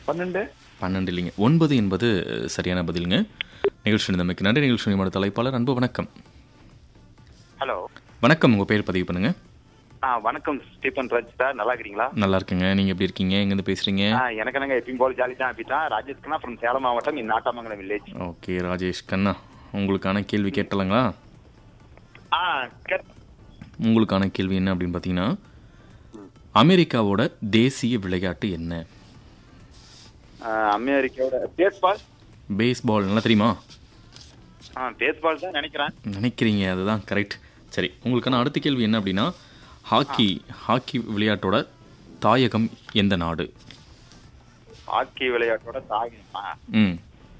பன்னெண்டு பன்னெண்டு இல்லைங்க ஒன்பது என்பது சரியான பதிலுங்க நிகழ்ச்சி நமக்கு நன்றி நிகழ்ச்சி நிமிட தலைப்பாளர் அன்பு வணக்கம் ஹலோ வணக்கம் உங்கள் பேர் பதிவு பண்ணுங்க ஆ வணக்கம் ஸ்டீபன் ராஜ் சார் நல்லா இருக்கிறீங்களா நல்லா இருக்குங்க நீங்கள் எப்படி இருக்கீங்க எங்கேருந்து பேசுகிறீங்க ஆ எனக்கு என்னங்க எப்பயும் போல ஜாலி தான் அப்படி தான் ராஜேஷ் கண்ணா ஃப்ரம் சேலம் மாவட்டம் in Nattamangalam village okay Rajesh Kanna உங்களுக்கான கேள்வி கேட்டலாங்களா ஆ கேட்- உங்களுக்கான கேள்வி என்ன அப்படின்னு பார்த்தீங்கன்னா அமெரிக்காவோட தேசிய விளையாட்டு என்ன ஆ, அமெரிக்காவோட பேஸ்பால் பேஸ்பால் நல்லா தெரியுமா ஆ பேஸ்பால் தான் நினைக்கிறேன் நினைக்கிறீங்க அதுதான் கரெக்ட் சரி உங்களுக்கான அடுத்த கேள்வி என்ன அப்படின்னா ஹாக்கி ஹாக்கி விளையாட்டோட தாயகம் எந்த நாடு ஹாக்கி விளையாட்டோட தாயமா ம்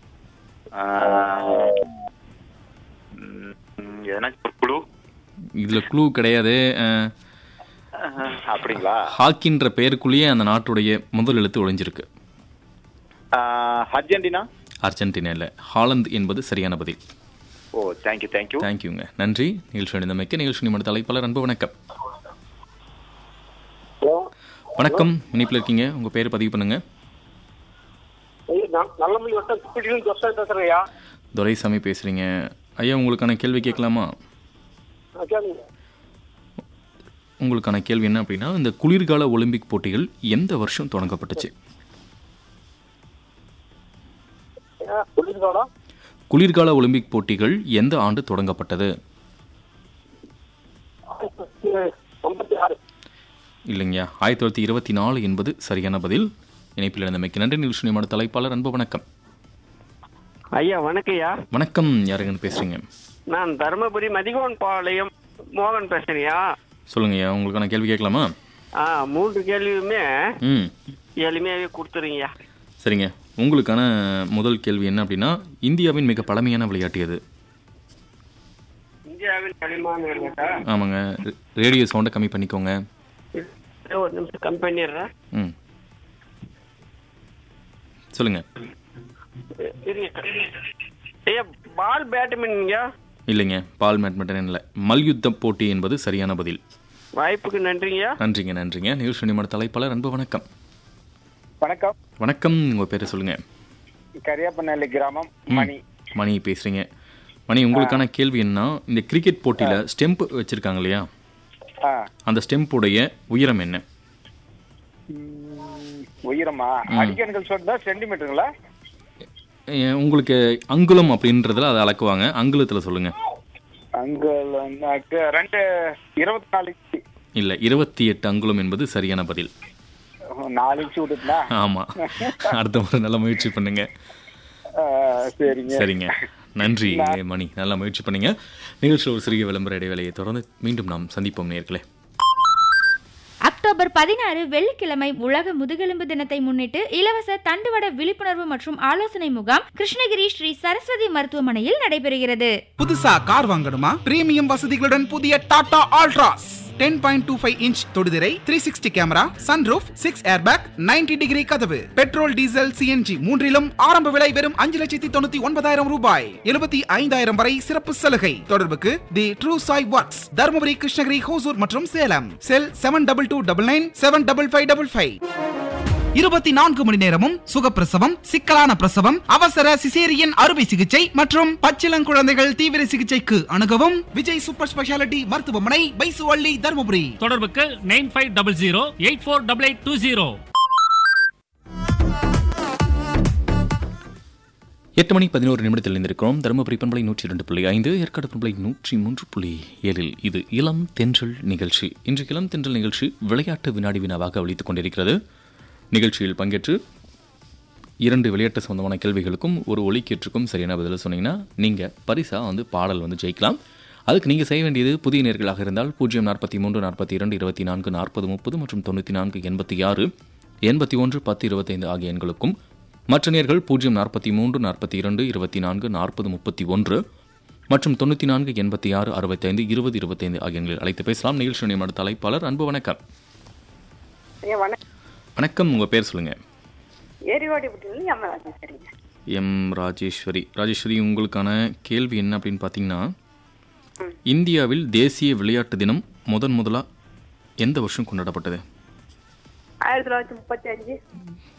எதனா குழு இதில் க்ளூ கிடையாது அஹ், அப்படிங்களா ஹாக்கின்ற பெயருக்குள்ளேயே அந்த நாட்டுடைய முதல் எழுத்து ஒளிஞ்சிருக்கு ஆ, அர்ஜென்டினா அர்ஜென்டினா இல்லை ஹாலந்து என்பது சரியான பதில் ஓ தேங்க்யூ தேங்க்யூ தேங்க்யூங்க நன்றி நிகழ்ச்சி அணிந்தமைக்க நிகழ்ச்சி நிமிட தலைப்பாளர் அன்பு வணக்கம் ஹலோ வணக்கம் இனிப்பில் இருக்கீங்க உங்கள் பேர் பதிவு பண்ணுங்க ஐயா, நான் நல்லமல்லி வட்டம் திருப்பதியிலும் ஜோசப் பேசுறேன் ஐயா துரைசாமி பேசுகிறீங்க ஐயா உங்களுக்கான கேள்வி கேட்கலாமா ஆ, கேளுங்க உங்களுக்கான கேள்வி என்ன அப்படின்னா இந்த குளிர்கால ஒலிம்பிக் போட்டிகள் எந்த வருஷம் தொடங்கப்பட்டுச்சு ஐயா, புரியுதுங்களா குளிர்கால ஒலிம்பிக் போட்டிகள் எந்த ஆண்டு தொடங்கப்பட்டது ஐம்பத்தி ஆறு இல்லைங்கய்யா ஆயிரத்தி தொள்ளாயிரத்தி இருபத்தி நாலு என்பது சரியான பதில் இணைப்பில் இருந்தமைக்கு நன்றி நிகழ்ச்சி நிமிட தலைப்பாளர் அன்பு வணக்கம் ஐயா வணக்கம்யா வணக்கம் யாருங்கன்னு பேசுறீங்க நான் தருமபுரி மதிகோன் பாளையம் மோகன் பேசுறியா சொல்லுங்கய்யா உங்களுக்கான கேள்வி கேட்கலாமா ஆ மூன்று கேள்வியுமே ம் எளிமையாகவே கொடுத்துருங்கய்யா சரிங்க உங்களுக்கான முதல் கேள்வி என்ன அப்படின்னா இந்தியாவின் மிக பழமையான விளையாட்டு எது இந்தியாவில் களிமான விளையாட்டா ஆமாங்க ரே- ரேடியோ சவுண்டை கம்மி பண்ணிக்கோங்க இதோ ஒரு நிமிஷம் கம்மி பண்ணிடுறேன் ம் சொல்லுங்க இருங்க ஐயா பால் பேட்மின்ங்க இல்லைங்க பால் பேட்மிண்டன் இல்லை மல்யுத்த போட்டி என்பது சரியான பதில் வாய்ப்புக்கு நன்றிங்கய்யா நன்றிங்க நன்றிங்க நிகழ்ச்சி நிமிட தலைப்பாளர் அன்பு வணக்கம் வணக்கம் வணக்கம் உங்கள் பேரை சொல்லுங்கள் கரியாப்பநல்லி கிராமம் மணி மணி பேசுகிறீங்க மணி உங்களுக்கான கேள்வி என்ன இந்த கிரிக்கெட் போட்டியில் ஸ்டெம்ப் வச்சுருக்காங்க இல்லையா ஆ அந்த ஸ்டெம்புடைய உயரம் என்ன ம், உயரமா அடிக்கணுங்கள் சொல்றதா சென்டிமீட்டருங்களா அஹ் உங்களுக்கு அங்குலம் அப்படின்றதுல அதை அளக்குவாங்க அங்குலத்தில் சொல்லுங்கள் அங்க ரெண்டு இருபத்தி நாலு இன்ச்சு இல்லை இருபத்தி எட்டு அங்குலம் என்பது சரியான பதில் நாலு இன்ச்சு விட்டுட்டுனா ஆமாம் அடுத்த முறை நல்ல முயற்சி பண்ணுங்க சரிங்க சரிங்க நன்றி மணி நல்லா முயற்சி பண்ணீங்க நிகழ்ச்சியில் ஒரு சிறிய விளம்பர இடைவேளையை தொடர்ந்து மீண்டும் நாம் சந்திப்போம் நேர்களே அக்டோபர் பதினாறு வெள்ளிக்கிழமை உலக முதுகெலும்பு தினத்தை முன்னிட்டு இலவச தண்டுவட விழிப்புணர்வு மற்றும் ஆலோசனை முகாம் கிருஷ்ணகிரி ஸ்ரீ சரஸ்வதி மருத்துவமனையில் நடைபெறுகிறது புதுசா கார் வாங்கணுமா பிரீமியம் வசதிகளுடன் புதிய Tata Altroz ten point two five inch தொடுதிரை three sixty camera sunroof six airbag 90 degree கதவு பெட்ரோல் டீசல் சிஎன்ஜி மூன்றிலும் ஆரம்ப விலை வெறும் அஞ்சு லட்சத்தி தொண்ணூத்தி ஒன்பதாயிரம் ரூபாய் எழுபத்தி ஐந்தாயிரம் வரை சிறப்பு சலுகை தொடர்புக்கு the true Sai works Dharmapuri Krishnagiri Hosur மற்றும் Salem cell seven double two double nine seven double five double five இருபத்தி நான்கு மணி நேரமும் சுகப்பிரசவம் சிக்கலான பிரசவம் அவசர சிசேரியன் அறுவை சிகிச்சை மற்றும் பச்சிளங்குழந்தைகள் தீவிர சிகிச்சைக்கு அணுகவும் விஜய் சூப்பர் ஸ்பெஷாலிட்டி மருத்துவமனை பைசுவள்ளி தருமபுரி தொடர்புக்கு nine five double zero eight four double eight two zero எட்டு மணி பதினோரு நிமிடத்தில் இருந்திருக்கிறோம் தருமபுரி பண்பலை நூற்றி இரண்டு புள்ளி ஐந்து ஏற்காடு பண்பலை நூற்றி மூன்று புள்ளி ஏழில் இது இளம் தென்றல் நிகழ்ச்சி இன்று இளம் தென்றல் நிகழ்ச்சி விளையாட்டு வினாடி வினாவாக ஒழித்துக் கொண்டிருக்கிறது நிகழ்ச்சியில் பங்கேற்று இரண்டு விளையாட்டு சம்பந்தமான கேள்விகளுக்கும் ஒரு ஒலிக்கேற்றுக்கும் சரியான பதில் சொன்னீங்கன்னா நீங்கள் பரிசாக வந்து பாடல் வந்து ஜெயிக்கலாம் அதுக்கு நீங்கள் செய்ய வேண்டியது புதிய நேர்களாக இருந்தால் பூஜ்ஜியம் நாற்பத்தி மூன்று நாற்பத்தி இரண்டு இருபத்தி நான்கு நாற்பது முப்பது மற்றும் தொண்ணூற்றி நான்கு எண்பத்தி ஆறு எண்பத்தி ஒன்று பத்து இருபத்தைந்து ஆகிய எண்களுக்கும் மற்ற நேர்கள் பூஜ்ஜியம் நாற்பத்தி மூன்று நாற்பத்தி இரண்டு இருபத்தி நான்கு நாற்பது முப்பத்தி ஒன்று மற்றும் தொண்ணூற்றி நான்கு எண்பத்தி ஆறு அறுபத்தைந்து இருபது இருபத்தைந்து ஆகிய எண்களில் அழைத்து பேசலாம் நிகழ்ச்சி நியமன தலைப்பாளர் அன்பு வணக்கம் ஐயா வணக்கம் வணக்கம் உங்கள் பேர் சொல்லுங்கள் ஏரிவாடிப்பட்டிலேருந்து யமராஜன் சரிங்க எம் ராஜேஸ்வரி ராஜேஸ்வரி உங்களுக்கான கேள்வி என்ன அப்படின்னு பார்த்தீங்கன்னா இந்தியாவில் தேசிய விளையாட்டு தினம் முதன் முதலாக எந்த வருஷம் கொண்டாடப்பட்டது ஆயிரத்தி தொள்ளாயிரத்தி முப்பத்தி அஞ்சு